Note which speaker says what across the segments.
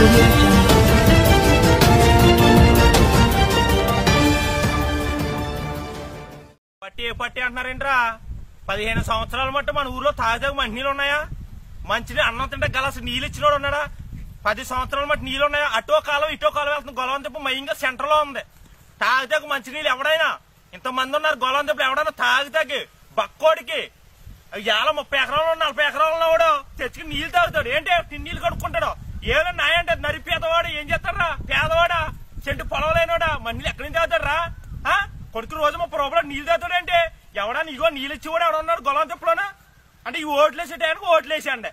Speaker 1: audio jungle.
Speaker 2: పట్టి ఏ పట్టి అంటున్నారేంట్రా పదిహేను సంవత్సరాల మట్టు మన ఊర్లో తాజాగా మంచినీళ్ళు ఉన్నాయా మంచి అన్నం తింటే గలాసు నీళ్ళు ఇచ్చినోడు ఉన్నాడా పది సంవత్సరాల మట్టి నీళ్ళు ఉన్నాయా అటో కాలం ఇటో కాలం వెళ్తుంది గొలవం తిప్ప మయంగా సెంటర్ లో ఉంది తాగితే మంచినీళ్ళు ఎవడైనా ఇంతమంది ఉన్నారు గొలవం తిప్ప ఎవడైనా తాగితే బక్కోడికి ఇవాళ ముప్పై ఎకరాలు నలభై ఎకరాలు ఉన్నవాడు తెచ్చుకుని నీళ్లు తాగుతాడు ఏంటి తిన్నీళ్ళు కడుక్కుంటాడు ఏదో నాయంటే నరిపేదవాడు ఏం చేస్తారా పేదవాడా చెంటు పొలం లేనోడా మన్నీళ్ళు ఎక్కడి నుంచి తాగుతాడరా ఆ? కొడుకు రోజు ముప్పై రూపాయలు నీళ్లు తాగుతాడు అంటే ఎవడా నీగో నీళ్ళు ఇచ్చి కూడా ఎవడ ఉన్నాడు గొలం తిప్పలోనా అంటే ఈ ఓట్లు వేసే టైంకి ఓట్లు వేసేయండి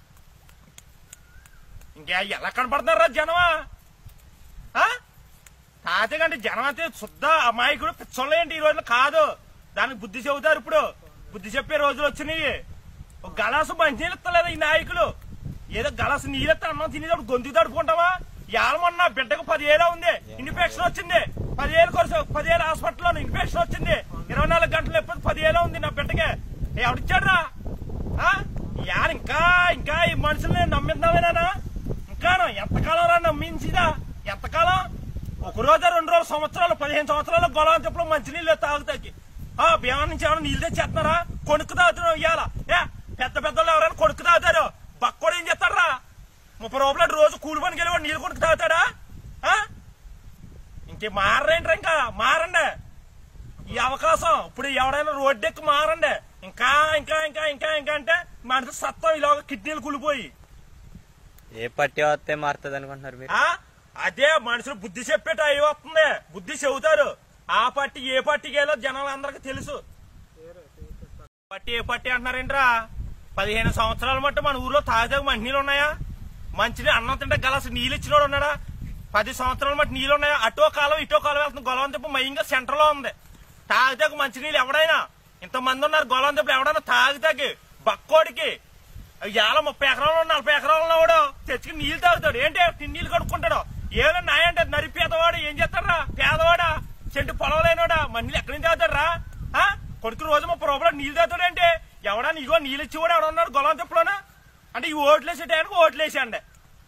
Speaker 2: ఇంకా ఎలా కనపడుతున్నారా జనమా ఆ? తాతగంటే జనం అయితే శుద్ధ అమాయకుడు పిచ్చోళ్ళేంటి ఈ రోజులు కాదు దానికి బుద్ధి చెబుతారు ఇప్పుడు బుద్ధి చెప్పే రోజులు వచ్చినాయి ఒక గలాసు మంచినీళ్ళు ఇస్తలేదు ఈ నాయకులు ఏదో గలాసు నీళ్ళెత్తా అన్నం తినేటప్పుడు గొంతు తడుపుకుంటావా ఏమన్నా బిడ్డకు పదివేలు ఉంది ఇన్ఫెక్షన్ వచ్చింది పదివేలు కొరస పదివేలు హాస్పిటల్లో ఇన్ఫెక్షన్ వచ్చింది ఇరవై నాలుగు గంటలు ఎప్పుడు పదివేలు ఉంది నా బిడ్డకి ఎవడిచ్చాడ్రా ఆ? యార్ ఇంకా ఇంకా ఈ మనుషుల్ని నమ్మిద్దామేనా ఇంకా ఎంతకాలం రా నమ్మించిదా ఎంతకాలం ఒక రోజు రెండు రోజులు సంవత్సరాలు పదిహేను సంవత్సరాలు గొడవ చెప్పుడు మంచినీళ్ళు తాగుతాకి ఆ భీమా నుంచి ఏమైనా నీళ్ళు తెచ్చేస్తున్నారా కొనుక్కు తాగుతున్నావు ఇవాళ ఏ పెద్ద పెద్దలు ఎవరైనా కొనుక్కు తాగుతారు బక్కోడు ఏం చేస్తారా ముప్పై రూపాయలు రోజు కూలి పనికి వెళ్ళి వాడు నీళ్ళు కొనుక్కు తాగుతాడా ఆ? ఇంకే మారండి ఇంకా మారండి ఈ అవకాశం ఇప్పుడు ఎవడైనా రోడ్డు ఎక్కి మారండి ఇంకా ఇంకా ఇంకా ఇంకా ఇంకా అంటే మనిషి సత్తం ఇలాగ కిడ్నీలు కూలిపోయి
Speaker 3: ఏ పట్టి వస్తే మారుతుంది అనుకుంటున్నారు మీరు
Speaker 2: ఆ అదే మనుషులు బుద్ధి చెప్పేట అయి వస్తుంది బుద్ధి చెబుతారు ఆ పార్టీ ఏ పార్టీకి వెళ్ళో జనాలు అందరికి తెలుసు పార్టీ ఏ పార్టీ అంటున్నారేంట్రా పదిహేను సంవత్సరాల మట్టు మన ఊర్లో తాజాగా మంచినీళ్ళు ఉన్నాయా మంచి అన్నం తింటే గలాసు నీళ్ళు ఇచ్చినోడు ఉన్నాడా పది సంవత్సరాల మట్టి నీళ్ళు ఉన్నాయా అటో కాలం ఇటో కాలం వెళ్తుంది గొలవం తిప్ప మయంగా సెంటర్ లో ఉంది తాగితే మంచినీళ్ళు ఎవడైనా ఇంతమంది ఉన్నారు గొలవం తిప్ప ఎవడైనా తాగితే బక్కోడికి ఇవాళ ముప్పై ఎకరాలు నలభై ఎకరాలు ఉన్నవాడు తెచ్చుకుని నీళ్లు తాగుతాడు ఏంటి తిన్నీళ్ళు కడుక్కుంటాడు ఏదో నాయంటే నరిపేదవాడు ఏం చేస్తారా పేదవాడా చెంటు పొలం లేనోడా మన్నీళ్ళు ఎక్కడి నుంచి తాగుతాడరా ఆ? కొడుకు రోజు ముప్పై రూపాయలు నీళ్లు తాగుతాడు అంటే ఎవడా నీగో నీళ్ళు ఇచ్చి కూడా ఎవడ ఉన్నాడు గొలం తిప్పలోనా అంటే ఈ ఓట్లు వేసే టైంకి ఓట్లు వేసేయండి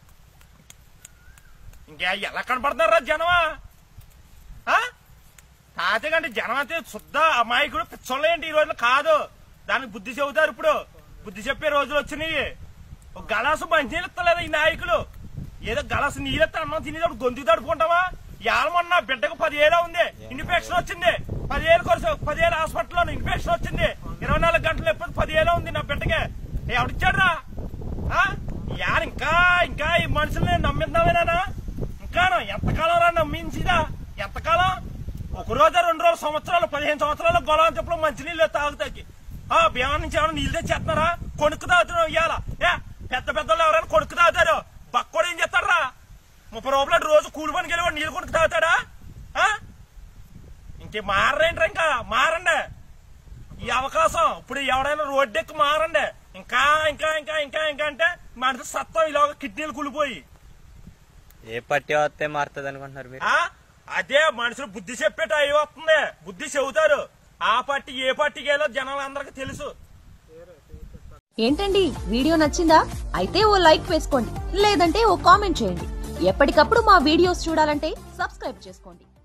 Speaker 2: ఇంకా ఎలా కనపడుతున్నారా జనమా ఆ? తాతగంటే జనం అయితే శుద్ధ అమాయకుడు పిచ్చోళ్ళేంటి ఈ రోజులు కాదు దానికి బుద్ధి చెబుతారు ఇప్పుడు బుద్ధి చెప్పే రోజులు వచ్చినాయి ఒక గలాసు మంచినీళ్ళు ఇస్తలేదు ఈ నాయకులు ఏదో గలాసు నీళ్ళెత్తా అన్నం తినేటప్పుడు గొంతు తడుపుకుంటావా ఏమన్నా బిడ్డకు పదివేలు ఉంది ఇన్ఫెక్షన్ వచ్చింది పదివేలు కొరస పదివేలు హాస్పిటల్లో ఇన్ఫెక్షన్ వచ్చింది ఇరవై నాలుగు గంటలు ఎప్పుడు పదివేలు ఉంది నా బిడ్డకి ఎవడిచ్చాడ్రా ఆ? యార్ ఇంకా ఇంకా ఈ మనుషుల్ని నమ్మిద్దామేనా ఇంకా ఎంతకాలం రా నమ్మించిదా ఎంతకాలం ఒక రోజు రెండు రోజులు సంవత్సరాలు పదిహేను సంవత్సరాలు గొడవ చెప్పుడు మంచినీళ్ళు తాగుతాకి ఆ భీమా నుంచి ఏమైనా నీళ్ళు తెచ్చేస్తున్నారా కొనుక్కు తాగుతున్నావు ఇవాళ ఏ పెద్ద పెద్దలు ఎవరైనా కొనుక్కు తాగుతారు బక్కోడు ఏం చేస్తారా ముప్పై రూపాయలు రోజు కూలి పనికి వెళ్ళి వాడు నీళ్ళు కొనుక్కు తాగుతాడా ఆ? ఇంకే మారండి ఇంకా మారండి ఈ అవకాశం ఇప్పుడు ఎవడైనా రోడ్డు ఎక్కి మారండి ఇంకా ఇంకా ఇంకా ఇంకా ఇంకా అంటే మనిషి సత్తం ఇలాగ కిడ్నీలు కూలిపోయి
Speaker 3: ఏ పట్టి వస్తే మారుతుంది అనుకుంటున్నారు మీరు
Speaker 2: ఆ అదే మనుషులు బుద్ధి చెప్పేట అయి వస్తుంది బుద్ధి చెబుతారు ఆ పార్టీ ఏ పార్టీకి వెళ్ళో జనాలు అందరికి తెలుసు
Speaker 4: ఏంటండి వీడియో నచ్చిందా అయితే ఓ లైక్ వేసుకోండి లేదంటే ఓ కామెంట్ చేయండి ఎప్పటికప్పుడు మా వీడియోస్ చూడాలంటే సబ్స్క్రైబ్ చేసుకోండి